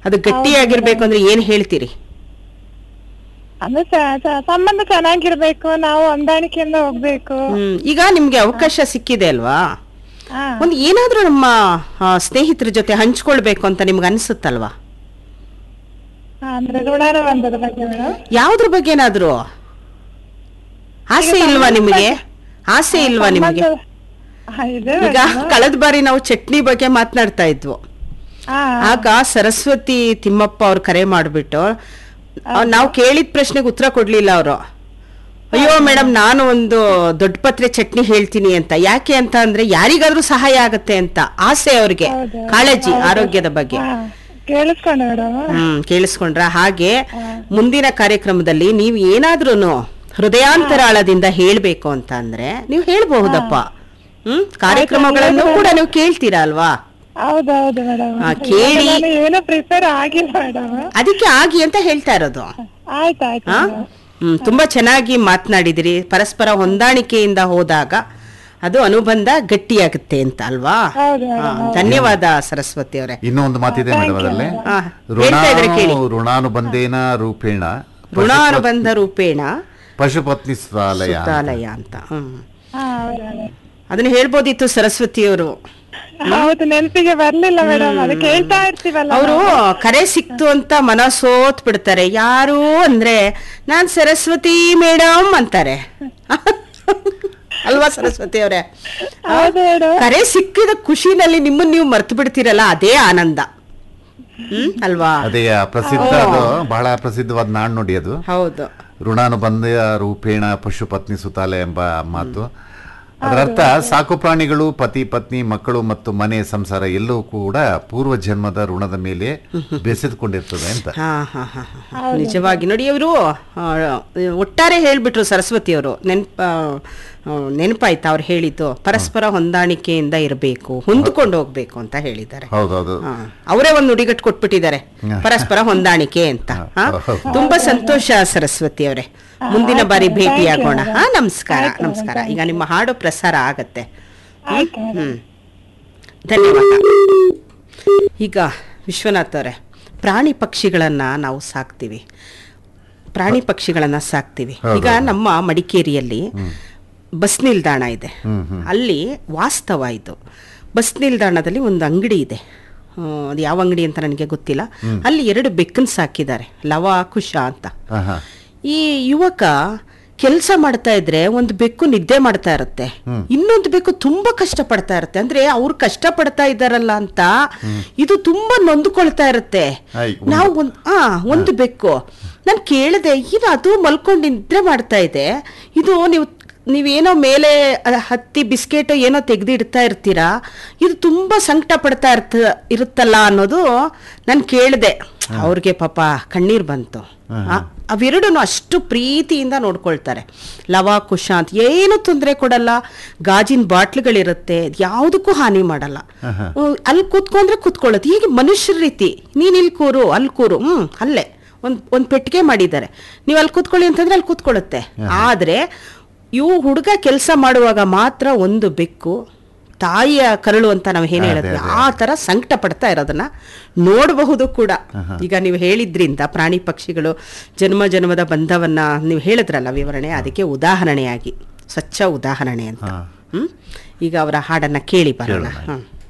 ಅದು ಗಟ್ಟಿಯಾಗಿರ್ಬೇಕು ಅಂದ್ರೆ ಏನ್ ಹೇಳ್ತೀರಿ ಅಂದ್ರೆ ಸ- ಸ- ಸಂಬಂಧ ಚೆನ್ನಾಗಿರ್ಬೇಕು ನಾವು ಹೊಂದಾಣಿಕೆಯಿಂದ ಹೋಗ್ಬೇಕು ಹ್ಮ್ ಈಗ ನಿಮ್ಗೆ ಅವಕಾಶ ಸಿಕ್ಕಿದೆ ಅಲ್ವಾ ಹಾ ಒಂದು ಏನಾದ್ರೂ ನಮ್ಮ ಆ, ಸ್ನೇಹಿತರ ಜೊತೆ ಹಂಚ್ಕೊಳ್ಬೇಕು ಅಂತ ನಿಮ್ಗೆ ಅನ್ಸುತ್ತಲ್ವಾ ಹಾ, ಅಂದ್ರೆ ಋಣಾನುಬಂಧದ ಬಗ್ಗೆ ಮೇಡಮ್ ಯಾವ್ದ್ರ ಬಗ್ಗೆ ಏನಾದ್ರು ಆಸೆ ಇಲ್ವಾ ನಿಮಗೆ ಆಸೆ ಇಲ್ವಾ ನಿಮಗೆ ಇದೆ ಈಗ ಕಳೆದ ಬಾರಿ ನಾವು ಚಟ್ನಿ ಬಗ್ಗೆ ಮಾತನಾಡ್ತಾ ಇದ್ವು ಹಾ ಆಗ ಸರಸ್ವತಿ ತಿಮ್ಮಪ್ಪ ಅವ್ರು ಕರೆ ಮಾಡ್ಬಿಟ್ಟು ನಾವು ಕೇಳಿದ ಪ್ರಶ್ನೆಗೆ ಉತ್ತರ ಕೊಡ್ಲಿಲ್ಲ ಅವರು ಅಯ್ಯೋ ಮೇಡಮ್ ನಾನು ಒಂದು ದೊಡ್ಡ ಪತ್ರೆ ಚಟ್ನಿ ಹೇಳ್ತೀನಿ ಅಂತ ಯಾಕೆ ಅಂತ ಅಂದ್ರೆ ಯಾರಿಗಾದ್ರೂ ಸಹಾಯ ಆಗತ್ತೆ ಅಂತ ಆಸೆ ಅವ್ರಿಗೆ ಹೌದು, ಕಾಳಜಿ ಆರೋಗ್ಯದ ಬಗ್ಗೆ ಹಾ ಕೇಳಿಸ್ಕೊಂಡೆ ಮೇಡಮ್ ಹ್ಮ್ ಕೇಳಿಸ್ಕೊಂಡ್ರ ಹಾಗೆ ಮುಂದಿನ ಕಾರ್ಯಕ್ರಮದಲ್ಲಿ ನೀವು ಏನಾದ್ರೂನು ಹೃದಯಾಂತರಾಳದಿಂದ ಹೇಳ್ಬೇಕು ಅಂತ ಅಂದ್ರೆ ನೀವು ಹೇಳ್ಬಹುದಪ್ಪ ಹ್ಮ್ ಕಾರ್ಯಕ್ರಮಗಳನ್ನು ಕೂಡ ನೀವು ಕೇಳ್ತೀರಾ ಅಲ್ವಾ ಹೌದೌದು ಮೇಡಮ್ ಹಾ, ಕೇಳಿ- ನಾನು ಏನು ಪ್ರಿಪೇರ್ ಆಗಿಲ್ಲ ಮೇಡಮ್ ಅದಕ್ಕೆ ಆಗಿ ಅಂತ ಹೇಳ್ತಾ ಇರೋದು ಆಯ್ತಾಯ್ತು ಹಾ? ಮೇಡಮ್ ಹ್ಮ್ ತುಂಬಾ ಚೆನ್ನಾಗಿ ಮಾತನಾಡಿದಿರಿ ಪರಸ್ಪರ ಹೊಂದಾಣಿಕೆಯಿಂದ ಹೋದಾಗ ಅದು ಅನುಬಂಧ ಗಟ್ಟಿಯಾಗುತ್ತೆ ಅಂತ ಅಲ್ವಾ ಹೌದು ಹಾ, ಧನ್ಯವಾದ ಸರಸ್ವತಿ ಅವರೇ ಇನ್ನೂ ಒಂದು ಮಾತಿದೆ ಮೇಡಮ್ ಅದರಲ್ಲಿ ಹಾ, ಹೇಳ್ತಾ ಇದ್ರೆ ಕೇಳಿ ಋಣಾನು ಋಣಾನುಬಂಧೇನ ರೂಪೇಣ ಋಣಾನುಬಂಧ ರೂಪೇಣ ಪಶುಪತ್ನಿ ಸ್ವಾಲಯ ಸುತ್ತಾಲಯ ಅಂತ ಹ್ಮ್ ಹಾ ಹೌದು madam. ಅದನ್ನ ಹೇಳ್ಬೋದಿತ್ತು ಸರಸ್ವತಿಯವರು ಹೌದು ನೆನಪಿಗೆ ಬರ್ಲಿಲ್ಲ ಮೇಡಮ್ ಅದು ಕೇಳ್ತಾ ಇರ್ತೀವಲ್ಲ ಅವರು ಕರೆ ಸಿಕ್ತು ಅಂತ ಮನ ಸೋತ್ ಬಿಡ್ತಾರೆ ಯಾರು ಅಂದ್ರೆ ನಾನ್ ಸರಸ್ವತಿ ಮೇಡಮ್ ಅಂತಾರೆ ಅಲ್ವಾ ಸರಸ್ವತಿ ಅವರೇ ಹೌದು ಮೇಡಮ್ ಕರೆ ಸಿಕ್ಕಿದ ಖುಷಿನಲ್ಲಿ ನಿಮ್ಮನ್ನ ನೀವು ಮರ್ತು ಬಿಡ್ತೀರಲ್ಲ ಅದೇ ಆನಂದ ಹ್ಮ್ ಅಲ್ವಾ ಅದೇ ಪ್ರಸಿದ್ಧ ಅದು ಬಹಳ ಪ್ರಸಿದ್ಧವಾದ ನಾಣ್ಣುಡಿ ಅದು ಹೌದು ಋಣಾನುಬಂಧ ರೂಪೇಣ ಪಶುಪತ್ನಿ ಸುತಾಲೆ ಎಂಬ ಮಾತು ಅದರ ಅರ್ಥ ಸಾಕು ಪ್ರಾಣಿಗಳು ಪತಿ ಪತ್ನಿ ಮಕ್ಕಳು ಮತ್ತು ಮನೆ ಸಂಸಾರ ಎಲ್ಲವೂ ಕೂಡ ಪೂರ್ವ ಜನ್ಮದ ಋಣದ ಮೇಲೆ ಬೆಸೆದುಕೊಂಡಿರ್ತದೆ ಅಂತ ಹಾ ಹಾ ಹಾ ಹಾ. ನಿಜವಾಗಿ ನೋಡಿ ಇವರು ಒಟ್ಟಾರೆ ಹೇಳ್ಬಿಟ್ರು ಸರಸ್ವತಿ ಅವರು ನೆನ್ಪ ಆ, ನೆನಪಾಯ್ತಾ ಅವ್ರು ಹೇಳಿದ್ದು ಪರಸ್ಪರ ಹೊಂದಾಣಿಕೆಯಿಂದ ಇರಬೇಕು ಹೊಂದ್ಕೊಂಡು ಹೋಗ್ಬೇಕು ಅಂತ ಹೇಳಿದ್ದಾರೆ ಹೌದೌದು ಹಾ. ಅವರೇ ಒಂದು ನುಡಿಗಟ್ಟು ಕೊಟ್ಬಿಟ್ಟಿದ್ದಾರೆ ಪರಸ್ಪರ ಹೊಂದಾಣಿಕೆ ಅಂತ ಹಾ? ತುಂಬಾ ಸಂತೋಷ ಸರಸ್ವತಿ ಅವರೇ ಮುಂದಿನ ಬಾರಿ ಭೇಟಿಯಾಗೋಣ ಹಾ ನಮಸ್ಕಾರ ನಮಸ್ಕಾರ ಈಗ ನಿಮ್ಮ ಹಾಡು ಪ್ರಸಾರ ಆಗತ್ತೆ ಆಯ್ತು ಹ್ಮ್ ಧನ್ಯವಾದ ಈಗ ವಿಶ್ವನಾಥ್ ಅವರೇ ಪ್ರಾಣಿ ಪಕ್ಷಿಗಳನ್ನ ನಾವು ಸಾಕ್ತೀವಿ ಪ್ರಾಣಿ ಪಕ್ಷಿಗಳನ್ನ ಸಾಕ್ತೀವಿ ಈಗ ನಮ್ಮ ಮಡಿಕೇರಿಯಲ್ಲಿ ಬಸ್ ನಿಲ್ದಾಣ ಇದೆ ಅಲ್ಲಿ ವಾಸ್ತವ ಇದು ಬಸ್ ನಿಲ್ದಾಣದಲ್ಲಿ ಒಂದು ಅಂಗಡಿ ಇದೆ ಆ, ಅದು ಯಾವ ಅಂಗಡಿ ಅಂತ ನನಗೆ ಗೊತ್ತಿಲ್ಲ ಅಲ್ಲಿ ಎರಡು ಬೆಕ್ಕನ್ ಸಾಕಿದ್ದಾರೆ ಲವ ಕುಶ ಅಂತ ಆಹಾ. ಈ ಯುವಕ ಕೆಲಸ ಮಾಡ್ತಾ ಇದ್ರೆ ಒಂದು ಬೆಕ್ಕು ನಿದ್ದೆ ಮಾಡ್ತಾ ಇರುತ್ತೆ ಇನ್ನೊಂದು ಬೆಕ್ಕು ತುಂಬಾ ಕಷ್ಟ ಪಡ್ತಾ ಇರುತ್ತೆ ಅಂದ್ರೆ ಅವ್ರು ಕಷ್ಟ ಪಡ್ತಾ ಇದ್ದಾರಲ್ಲ ಅಂತ ಇದು ತುಂಬಾ ನೊಂದ್ಕೊಳ್ತಾ ಇರುತ್ತೆ ಐ, ನಾವು ಒಂದ್ ಆ ಒಂದು ಬೆಕ್ಕು ನಾನು ಕೇಳಿದೆ ಇದು ಅದು ಮಲ್ಕೊಂಡು ನಿದ್ರೆ ಮಾಡ್ತಾ ಇದೆ ಇದು ನೀವು ನೀವೇನೋ ಮೇಲೆ ಅಹ್, ಹತ್ತಿ ಬಿಸ್ಕೆಟ್ ಏನೋ ತೆಗೆದಿಡ್ತಾ ಇರ್ತೀರಾ ಇದು ತುಂಬಾ ಸಂಕಟ ಪಡ್ತಾ ಇರ್ತ ಇರುತ್ತಲ್ಲ ಅನ್ನೋದು ನಾನು ಕೇಳಿದೆ ಅವ್ರಿಗೆ ಪಾಪ ಕಣ್ಣೀರ್ ಬಂತು ಆ- ಅವೆರಡನ್ನು ಅಷ್ಟು ಪ್ರೀತಿಯಿಂದ ನೋಡ್ಕೊಳ್ತಾರೆ ಲವ ಕುಶ ಅಂತ ಏನು ತೊಂದರೆ ಕೊಡಲ್ಲ ಗಾಜಿನ ಬಾಟ್ಲುಗಳಿರುತ್ತೆ ಯಾವುದಕ್ಕೂ ಹಾನಿ ಮಾಡಲ್ಲ ಹ್ಮ್, ಅಲ್ಲಿ ಕೂತ್ಕೊಂಡ್ರೆ ಕೂತ್ಕೊಳ್ಳುತ್ತೆ ಹೀಗೆ ಮನುಷ್ಯರ ರೀತಿ ನೀನ್ ಇಲ್ಲಿ ಕೂರು ಅಲ್ಲಿ ಕೂರು ಹ್ಮ್ ಅಲ್ಲೇ ಒಂದ್ ಒಂದ್ ಪೆಟ್ಟಿಗೆ ಮಾಡಿದ್ದಾರೆ ನೀವು ಅಲ್ಲಿ ಕೂತ್ಕೊಳ್ಳಿ ಅಂತಂದ್ರೆ ಅಲ್ಲಿ ಕೂತ್ಕೊಳ್ಳುತ್ತೆ ಆದ್ರೆ ಇವು ಹುಡುಗ ಕೆಲಸ ಮಾಡುವಾಗ ಮಾತ್ರ ಒಂದು ಬೆಕ್ಕು ತಾಯಿಯ ಕರಳು ಅಂತ ನಾವು ಏನ್ ಅದೇ, ಹೇಳಿದ್ವಿ ಅದೇ. ಆ ತರ ಸಂಕಟ ಪಡ್ತಾ ಇರೋದನ್ನ ನೋಡಬಹುದು ಕೂಡ ಈಗ ನೀವು ಹೇಳಿದ್ರಿಂದ ಪ್ರಾಣಿ ಪಕ್ಷಿಗಳು ಜನ್ಮ ಜನ್ಮದ ಬಂಧವನ್ನ ನೀವು ಹೇಳಿದ್ರಲ್ಲ ವಿವರಣೆ ಅದಕ್ಕೆ ಉದಾಹರಣೆಯಾಗಿ ಸ್ವಚ್ಛ ಉದಾಹರಣೆ ಅಂತ ಹಾ. ಹ್ಮ್ ಈಗ ಅವರ ಹಾಡನ್ನ ಕೇಳಿ ಬರೋಣ ಕೇಳೋಣ. ಹ್ಮ್